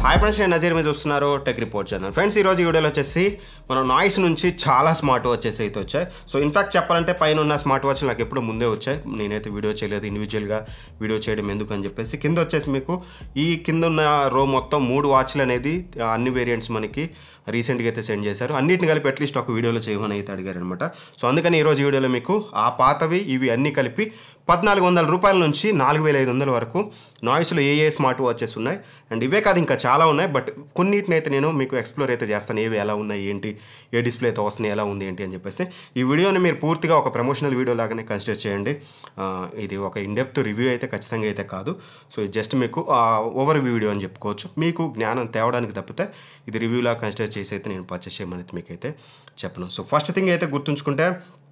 hi friends నేను నజీర్ మీద చూస్తున్నారు టెక్ రిపోర్ట్ ఛానల్ ఫ్రెండ్స్ ఈ రోజు ఈ వీడియోలో వచ్చేసి మనం నాయిస్ నుంచి చాలా స్మార్ట్ వాచెస్ అయితే వచ్చాయి సో ఇన్ఫాక్ట్ చెప్పాలంటే పైన ఉన్న స్మార్ట్ వాచ్ నాకు ఎప్పుడు ముందే వచ్చాయి నేనైతే వీడియో చేయలేదు ఇండివిజువల్గా వీడియో చేయడం ఎందుకు అని చెప్పేసి కింద వచ్చేసి మీకు ఈ కింద ఉన్న రో మొత్తం మూడు వాచ్లు అనేది ఆ, అన్ని వేరియంట్స్ మనకి రీసెంట్గా అయితే సెండ్ చేశారు అన్నిటిని కలిపి అట్లీస్ట్ ఒక వీడియోలో చేయమని అయితే అడిగారు అనమాట సో అందుకని ఈరోజు ఈ వీడియోలో మీకు ఆ పాతవి ఇవి అన్నీ కలిపి పద్నాలుగు వందల రూపాయల నుంచి నాలుగు వేల ఐదు వందల వరకు నాయిస్లో ఏ ఏ స్మార్ట్ వాచెస్ ఉన్నాయి అండ్ ఇవే కాదు ఇంకా చాలా ఉన్నాయి బట్ కొన్నిటిని అయితే నేను మీకు ఎక్స్ప్లోర్ అయితే చేస్తాను ఏవి ఎలా ఉన్నాయి ఏంటి ఏ డిస్ప్లేతో వస్తున్నాయి ఎలా ఉంది ఏంటి అని చెప్పేసి ఈ వీడియోని మీరు పూర్తిగా ఒక ప్రమోషనల్ వీడియో లాగానే కన్సిడర్ చేయండి ఆ, ఇది ఒక ఇన్డెప్త్ రివ్యూ అయితే ఖచ్చితంగా అయితే కాదు సో ఇది జస్ట్ మీకు ఓవర్ వీడియో అని చెప్పుకోవచ్చు మీకు జ్ఞానం తేవడానికి తప్పితే ఇది రివ్యూలా కన్సిడర్ చేసి అయితే నేను పర్చేస్ చేయమని అయితే మీకైతే చెప్పను సో ఫస్ట్ థింగ్ అయితే గుర్తుంచుకుంటే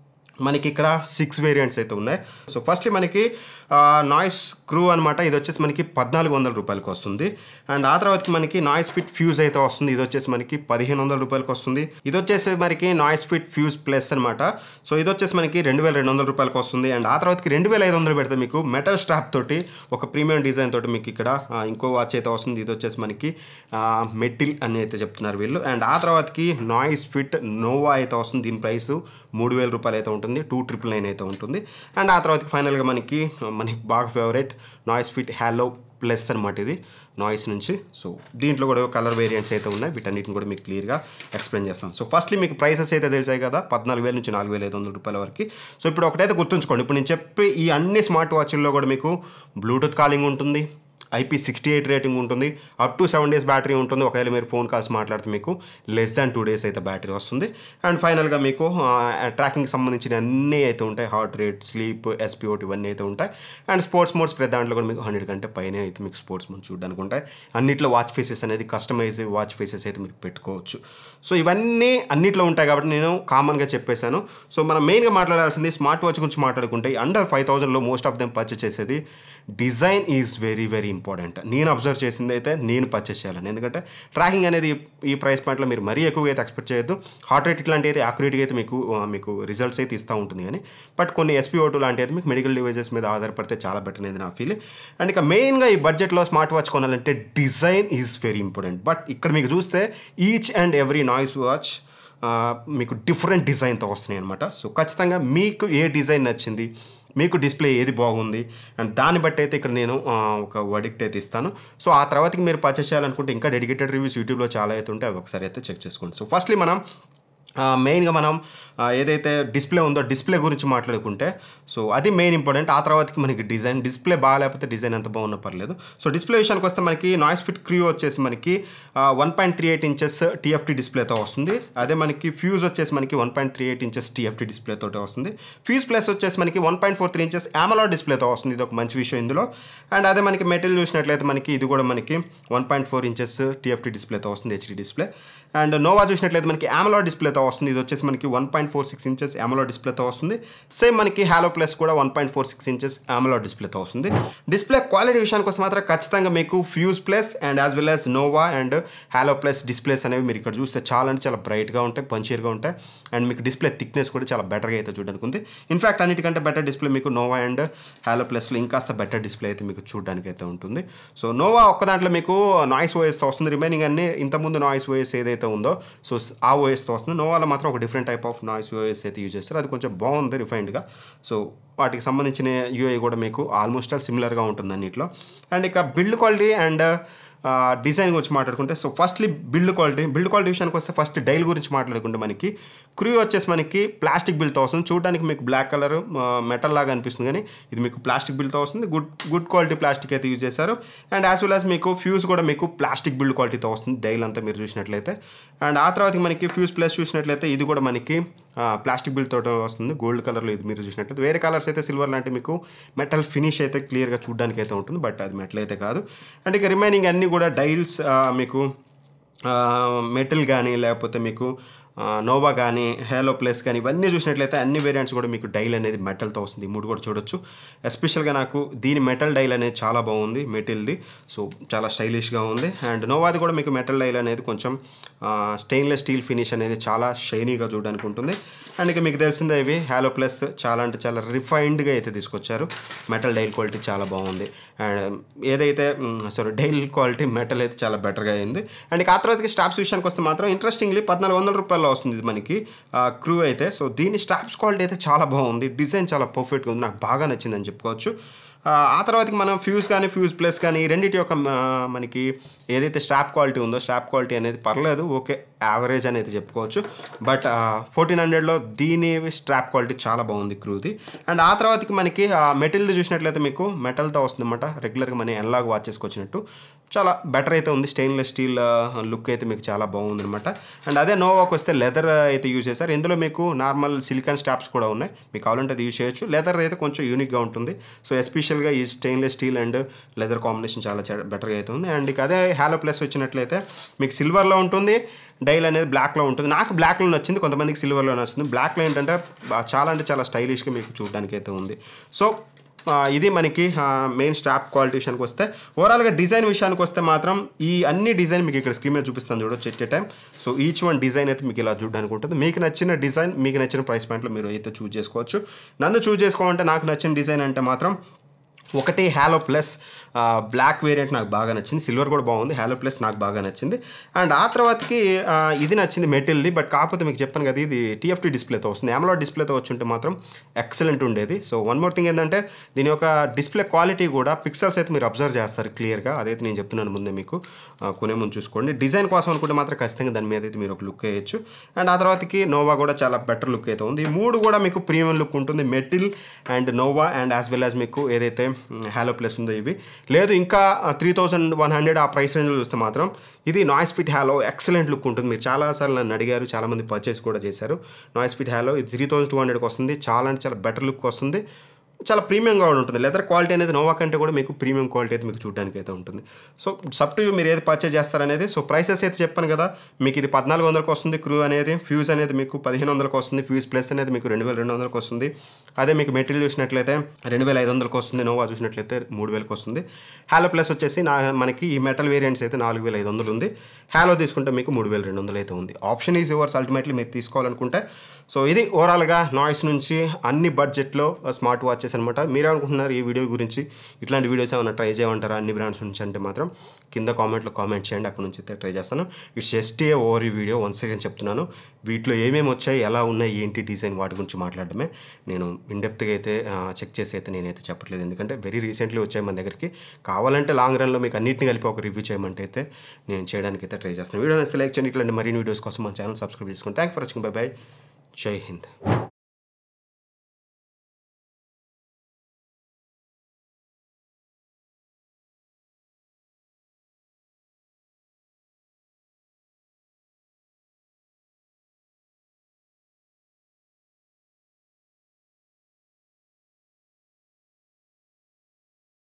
మనకి ఇక్కడ సిక్స్ వేరియంట్స్ అయితే ఉన్నాయి సో ఫస్ట్లీ మనకి నాయిస్ క్రూ అనమాట ఇది వచ్చేసి మనకి పద్నాలుగు వందల రూపాయలకి వస్తుంది అండ్ ఆ తర్వాత మనకి నాయిస్ ఫిట్ ఫ్యూజ్ అయితే వస్తుంది ఇది వచ్చేసి మనకి పదిహేను వందల రూపాయలకి వస్తుంది ఇది వచ్చేసి మనకి నాయిస్ ఫిట్ ఫ్యూజ్ ప్లస్ అనమాట సో ఇది వచ్చేసి మనకి రెండు వేల రెండు వందల రూపాయలకి వస్తుంది అండ్ ఆ తర్వాతకి రెండు వేల ఐదు వందలు పెడితే మీకు మెటల్ స్ట్రాప్ తోటి ఒక ప్రీమియం డిజైన్ తోటి మీకు ఇక్కడ ఆ, ఇంకో వాచ్ అయితే వస్తుంది ఇది వచ్చేసి మనకి మెటిల్ అని అయితే చెప్తున్నారు వీళ్ళు అండ్ ఆ తర్వాతకి నాయిస్ ఫిట్ నోవా అయితే వస్తుంది దీని ప్రైస్ మూడు వేల రూపాయలు అయితే ఉంటుంది టూ ట్రిపుల్ నైన్ అయితే ఉంటుంది అండ్ ఆ తర్వాత ఫైనల్గా మనకి మనకి బాగా favourite Noise fit halo plus అనమాట ఇది నాయిస్ నుంచి సో దీంట్లో కూడా కలర్ వేరియంట్స్ అయితే ఉన్నాయి వీటన్నిటిని కూడా మీకు క్లియర్గా ఎక్స్ప్లెయిన్ చేస్తాను సో ఫస్ట్లీ మీకు ప్రైసెస్ అయితే తెలిసాయి కదా పద్నాలుగు వేల నుంచి నాలుగు వేల ఐదు వందల రూపాయల వరకు సో ఇప్పుడు ఒకటైతే గుర్తుంచుకోండి ఇప్పుడు నేను చెప్పే ఈ అన్ని స్మార్ట్ వాచ్ల్లో కూడా మీకు బ్లూటూత్ కాలింగ్ ఉంటుంది ఐపీ సిక్స్టీ ఎయిట్ రేటింగ్ ఉంటుంది up to seven days battery ఉంటుంది ఒకవేళ మీరు ఫోన్ కాల్స్ మాట్లాడితే మీకు లెస్ దాన్ టూ డేస్ అయితే బ్యాటరీ వస్తుంది అండ్ ఫైనల్గా మీకు ట్రాకింగ్ సంబంధించిన అన్నీ అయితే ఉంటాయి హార్ట్ రేట్ స్లీప్ ఎస్పీఓట్ ఇవన్నీ అయితే ఉంటాయి అండ్ స్పోర్ట్స్ మోడ్స్ ప్రతి దాంట్లో కూడా మీకు హండ్రెడ్ కంటే పైన అయితే మీకు స్పోర్ట్స్ మోడ్ చూడడానికి ఉంటాయి అన్నిట్లో వాచ్ ఫేసెస్ అనేది కస్టమైజ్ వాచ్ ఫేసెస్ అయితే మీరు పెట్టుకోవచ్చు సో ఇవన్నీ అన్నిట్లో ఉంటాయి కాబట్టి నేను కామన్గా చెప్పేశాను సో మనం మెయిన్గా మాట్లాడాల్సింది స్మార్ట్ వాచ్ గురించి మాట్లాడుకుంటే అండర్ ఫైవ్ థౌసండ్లో మోస్ట్ ఆఫ్ దెమ్ పర్చేస్ చేసేది design is very very important నేను అబ్జర్వ్ చేసింది అయితే నేను పర్చేస్ చేయాలని ఎందుకంటే ట్రాకింగ్ అనేది ఈ ప్రైస్ పాయింట్లో మీరు మరీ ఎక్కువగా అయితే ఎక్స్పెక్ట్ చేయొద్దు హార్ట్ రేట్ ఇట్లాంటి అయితే యాక్యురేట్గా అయితే మీకు ఆ, మీకు రిజల్ట్స్ అయితే ఇస్తూ ఉంటుంది కానీ బట్ కొన్ని ఎస్పీఓ లాంటి అయితే మీకు మెడికల్ డివైజెస్ మీద ఆధారపడితే చాలా బెటర్ అనేది నా ఫీల్ అండ్ ఇక మెయిన్గా ఈ బడ్జెట్లో స్మార్ట్ వాచ్ కొనాలంటే design is very important but ఇక్కడ మీకు చూస్తే each and every Noise watch ఆ, మీకు డిఫరెంట్ డిజైన్తో వస్తున్నాయి అనమాట సో ఖచ్చితంగా మీకు ఏ డిజైన్ నచ్చింది మీకు డిస్ప్లే ఏది బాగుంది అండ్ దాన్ని బట్టి అయితే ఇక్కడ నేను ఆ, ఒక వడిక్ట్ అయితే ఇస్తాను సో ఆ తర్వాతకి మీరు పర్చేస్ చేయాలనుకుంటే ఇంకా డెడికేటెడ్ రివ్యూస్ యూట్యూబ్లో చాలా అయితే ఉంటాయి అవి ఒకసారి అయితే చెక్ చేసుకోండి సో ఫస్ట్లీ మనం మెయిన్గా మనం ఆ, ఏదైతే డిస్ప్లే ఉందో డిస్ప్లే గురించి మాట్లాడుకుంటే సో అది మెయిన్ ఇంపార్టెంట్ ఆ తర్వాతకి మనకి డిజైన్ డిస్ప్లే బాగాలేకపోతే డిజైన్ ఎంత బాగున్నా పర్లేదు సో డిస్ప్లే విషయానికి వస్తే మనకి నాయిస్ ఫిట్ క్రియూ వచ్చేసి మనకి one point three eight inches TFT డిస్ప్లేతో వస్తుంది అదే మనకి ఫ్యూజ్ వచ్చేసి మనకి one point three eight inches TFT డిస్ప్లేతో వస్తుంది ఫ్యూజ్ ప్లస్ వచ్చేసి మనకి one point four three inches AMOLED డిస్ప్లేతో వస్తుంది ఇది ఒక మంచి విషయం ఇందులో అండ్ అదే మనకి మెటీరియల్ చూసినట్లయితే మనకి ఇది కూడా మనకి one point four inches TFT డిస్ప్లేతో వస్తుంది హెచ్డి డిస్ప్లే అండ్ నోవా చూసినట్లయితే మనకి ఆమలా డిస్ప్లేతో వస్తుంది ఇది వచ్చేసి మనకి one point four six inches AMOLED డిస్ప్లేతో వస్తుంది సేమ్ మనకి హాలో ప్లస్ కూడా one point four six inches AMOLED డిస్ప్లేతో వస్తుంది డిస్ప్లే క్వాలిటీ విషయానికి వస్తే మాత్రం ఖచ్చితంగా మీకు fuse plus and as well as Nova and halo plus displays అనేవి మీరు ఇక్కడ చూస్తే చాలా అంటే చాలా బ్రైట్గా ఉంటాయి పంచీర్గా ఉంటాయి అండ్ మీకు డిస్ప్లే థిక్నెస్ కూడా చాలా బెటర్గా అయితే చూడడానికి ఉంది ఇన్ఫాక్ట్ అన్నిటికంటే బెటర్ డిస్ప్లే మీకు నోవా అండ్ హాలో ప్లస్లో ఇంకాస్త బెటర్ డిస్ప్లే అయితే మీకు చూడడానికి అయితే ఉంటుంది సో నోవా ఒక్క దాంట్లో మీకు నాయిస్ ఓఎస్తో వస్తుంది రిమైనింగ్ అన్ని ఇంతకుముందు నాయిస్ ఓఎస్ ఏదైతే ఉందో సో ఆ ఓఎస్తో వస్తుంది నోవాలో మాత్రం ఒక different type of Noise OS అయితే యూజ్ చేస్తారు అది కొంచెం బాగుంది రిఫైన్డ్గా సో వాటికి సంబంధించిన యూఐ కూడా మీకు ఆల్మోస్ట్ ఆల్ సిమిలర్గా ఉంటుంది అన్నిట్లో అండ్ ఇక బిల్డ్ క్వాలిటీ అండ్ డిజైన్ గురించి మాట్లాడుకుంటే so firstly build quality build quality విషయానికి వస్తే ఫస్ట్ డైల్ గురించి మాట్లాడుకుంటే మనకి క్రూ వచ్చేసి మనకి ప్లాస్టిక్ బిల్తో వస్తుంది చూడడానికి మీకు బ్లాక్ కలర్ మెటల్ లాగా అనిపిస్తుంది కానీ ఇది మీకు ప్లాస్టిక్ బిల్తో వస్తుంది గుడ్ గుడ్ క్వాలిటీ ప్లాస్టిక్ అయితే యూజ్ చేశారు అండ్ యాజ్ వెల్ యాజ్ మీకు ఫ్యూజ్ కూడా మీకు ప్లాస్టిక్ బిల్డ్ క్వాలిటీతో వస్తుంది డైల్ అంతా మీరు చూసినట్లయితే అండ్ ఆ తర్వాత మనకి ఫ్యూజ్ ప్లస్ చూసినట్లయితే ఇది కూడా మనకి ప్లాస్టిక్ బిల్ తోట వస్తుంది గోల్డ్ కలర్లో ఇది మీరు చూసినట్లయితే వేరే కలర్స్ అయితే సిల్వర్ లాంటి మీకు మెటల్ ఫినిష్ అయితే క్లియర్గా చూడడానికి అయితే ఉంటుంది బట్ అది మెటల్ అయితే కాదు అండ్ ఇక రిమైనింగ్ అన్నీ కూడా డైల్స్ మీకు మెటల్ కానీ లేకపోతే మీకు నోవా కానీ హేలో ప్లస్ కానీ ఇవన్నీ చూసినట్లయితే అన్ని వేరియంట్స్ కూడా మీకు డైల్ అనేది మెటల్తో వస్తుంది ఈ మూడు కూడా చూడొచ్చు ఎస్పెషల్గా నాకు దీని మెటల్ డైల్ అనేది చాలా బాగుంది మెటిల్ది సో చాలా స్టైలిష్గా ఉంది అండ్ నోవాది కూడా మీకు మెటల్ డైల్ అనేది కొంచెం స్టెయిన్లెస్ స్టీల్ ఫినిష్ అనేది చాలా షైనీగా చూడడానికి ఉంటుంది అండ్ ఇక మీకు తెలిసిందే ఇవి హ్యాలో ప్లస్ చాలా అంటే చాలా రిఫైన్డ్గా అయితే తీసుకొచ్చారు మెటల్ డైల్ క్వాలిటీ చాలా బాగుంది అండ్ ఏదైతే సారీ డైల్ క్వాలిటీ మెటల్ అయితే చాలా బెటర్గా అయింది అండ్ ఇక ఆ తర్వాతకి స్టాప్స్ విషయానికి వస్తే మాత్రం ఇంట్రెస్టింగ్లీ పద్నాలుగు వందల రూపాయల్లో వస్తుంది ఇది మనకి క్రూ అయితే సో దీని స్టాప్స్ క్వాలిటీ అయితే చాలా బాగుంది డిజైన్ చాలా పర్ఫెక్ట్గా ఉంది నాకు బాగా నచ్చిందని చెప్పుకోవచ్చు ఆ, ఆ తర్వాతకి మనం ఫ్యూజ్ కానీ ఫ్యూజ్ ప్లస్ కానీ ఈ రెండింటి యొక్క ఆ, మనకి ఏదైతే స్ట్రాప్ క్వాలిటీ ఉందో స్ట్రాప్ క్వాలిటీ అనేది పర్లేదు ఓకే యావరేజ్ అనేది చెప్పుకోవచ్చు బట్ ఫోర్టీన్ హండ్రెడ్లో దీని స్ట్రాప్ క్వాలిటీ చాలా బాగుంది క్రూది అండ్ ఆ తర్వాతకి మనకి మెటల్ది చూసినట్లయితే మీకు మెటల్తో వస్తుందన్నమాట రెగ్యులర్గా మన ఎన్లాగ్ వాచెస్కి వచ్చినట్టు చాలా బెటర్ అయితే ఉంది స్టెయిన్లెస్ స్టీల్ లుక్ అయితే మీకు చాలా బాగుంది అనమాట అండ్ అదే నోవాకి వస్తే లెదర్ అయితే యూజ్ చేశారు ఇందులో మీకు నార్మల్ సిలికాన్ స్టాప్స్ కూడా ఉన్నాయి మీకు కావాలంటే అది యూజ్ చేయొచ్చు లెదర్ అయితే కొంచెం యూనిక్గా ఉంటుంది సో ఎస్పెషల్గా ఈ stainless steel and leather combination చాలా బెటర్గా అయితే ఉంది అండ్ ఇక అదే హ్యాలో ప్లస్ వచ్చినట్లయితే మీకు సిల్వర్లో ఉంటుంది డైల్ అనేది బ్లాక్లో ఉంటుంది నాకు బ్లాక్లో నచ్చింది కొంతమందికి సిల్వర్లో నచ్చింది బ్లాక్లో ఏంటంటే బా- చాలా అంటే చాలా స్టైలిష్గా మీకు చూడడానికి అయితే ఉంది సో ఆ, ఇది మనకి మెయిన్ స్ట్రాప్ క్వాలిటీ విషయానికి వస్తే ఓవరాల్గా డిజైన్ విషయానికి వస్తే మాత్రం ఈ అన్ని డిజైన్ మీకు ఇక్కడ స్క్రీన్ మీద చూపిస్తాను చూడొచ్చు at time so each one design అయితే మీకు ఇలా చూడడానికి ఉంటుంది మీకు నచ్చిన డిజైన్ మీకు నచ్చిన ప్రైస్ పాయింట్లో మీరు అయితే చూస్ చేసుకోవచ్చు నన్ను చూస్ చేసుకోవాలంటే నాకు నచ్చిన డిజైన్ అంటే మాత్రం ఒకటి హ్యాలో ప్లస్ బ్లాక్ వేరియంట్ నాకు బాగా నచ్చింది సిల్వర్ కూడా బాగుంది హ్యాలో ప్లస్ నాకు బాగా నచ్చింది అండ్ ఆ తర్వాతకి ఆ, ఇది నచ్చింది మెటిల్ది బట్ కాకపోతే మీకు చెప్పాను కదా ఇది టీఎఫ్టీ డిస్ప్లేతో వస్తుంది అమలో డిస్ప్లేతో వచ్చి ఉంటే మాత్రం ఎక్సలెంట్ ఉండేది సో వన్ మోర్ థింగ్ ఏంటంటే దీని యొక్క డిస్ప్లే క్వాలిటీ కూడా పిక్సెల్స్ అయితే మీరు అబ్జర్వ్ చేస్తారు క్లియర్గా అదైతే నేను చెప్తున్నాను ముందే మీకు ఆ, కొనే ముందు చూసుకోండి డిజైన్ కోసం అనుకుంటే మాత్రం ఖచ్చితంగా దాని మీద అయితే మీరు ఒక లుక్ వేయచ్చు అండ్ ఆ తర్వాతకి నోవా కూడా చాలా బెటర్ లుక్ అయితే ఉంది ఈ మూడు కూడా మీకు ప్రీమియం లుక్ ఉంటుంది metal and Nova and as well as మీకు ఏదైతే హ్యాలో ప్లస్ ఉందో ఇవి లేదు ఇంకా త్రీ థౌజండ్ వన్ హండ్రెడ్ ఆ ప్రైస్ రేంజ్లో చూస్తే మాత్రం ఇది Noise fit Halo excellent look ఉంటుంది మీరు చాలాసార్లు నన్ను అడిగారు చాలామంది పర్చేస్ కూడా చేశారు నాయిస్ ఫిట్ హ్యాలో ఇది త్రీ థౌసండ్ టూ హండ్రెడ్కి వస్తుంది చాలా అంటే చాలా బెటర్ లుక్ వస్తుంది చాలా ప్రీమియంగా కూడా ఉంటుంది లెదర్ క్వాలిటీ అనేది నోవా కంటే కూడా మీకు ప్రీమియం క్వాలిటీ అయితే మీకు చూడడానికి అయితే ఉంటుంది సో సబ్ టు యూ మీరు ఏది పర్చేజ్ చేస్తారనేది సో ప్రైసెస్ అయితే చెప్పాను కదా మీకు ఇది పద్నాలుగు వందలకు వస్తుంది క్రూ అనేది ఫ్యూజ్ అనేది మీకు పదిహేను వందలకు వస్తుంది ఫ్యూజ్ ప్లస్ అనేది మీకు రెండు వేల రెండు వందలకు వస్తుంది అదే మీకు మెటీరియల్ చూసినట్లయితే రెండు వేల ఐదు వందలకు వస్తుంది నోవా చూసినట్లయితే మూడు వేలకు వస్తుంది హ్యాలో ప్లస్ వచ్చేసి నా మనకి ఈ మెటల్ వేరియంట్స్ అయితే నాలుగు వేల ఐదు వందలు ఉంది హ్యాలో తీసుకుంటే మీకు మూడు వేల రెండు వందలు అయితే ఉంది ఆప్షన్ ఈజ్ యువర్స్ అల్టిమేట్లీ మీరు తీసుకోవాలనుకుంటే సో ఇది ఓవరాల్గా నాయిస్ నుంచి అన్ని బడ్జెట్లో స్మార్ట్ వాచెస్ అనమాట మీరే అనుకుంటున్నారు ఈ వీడియో గురించి ఇట్లాంటి వీడియోస్ ఏమైనా ట్రై చేయమంటారా అన్ని బ్రాండ్స్ నుంచి అంటే మాత్రం కింద కామెంట్లో కామెంట్ చేయండి అక్కడ నుంచి అయితే ట్రై చేస్తాను ఇట్స్ జస్ట్ ఏ ఓవర్ ఈ వీడియో వన్స్ అగైన్ చెప్తున్నాను వీటిలో ఏమేమి వచ్చాయి ఎలా ఉన్నాయి ఏంటి డిజైన్ వాటి గురించి మాట్లాడడమే నేను ఇన్డెప్త్గా అయితే చెక్ చేసి అయితే నేనైతే చెప్పట్లేదు ఎందుకంటే వెరీ రీసెంట్లీ వచ్చాయి మన దగ్గరికి కావాలంటే లాంగ్ రన్లో మీకు అన్నింటిని కలిపి ఒక రివ్యూ చేయమంటే అయితే నేను చేయడానికి అయితే ట్రై చేస్తాను వీడియో నచ్చితే లైక్ చేయండి ఇట్లాంటి మరిన్ని వీడియోస్ కోసం మన ఛానల్ సబ్స్క్రైబ్ చేసుకోండి thank for watching bye bye జై హింద్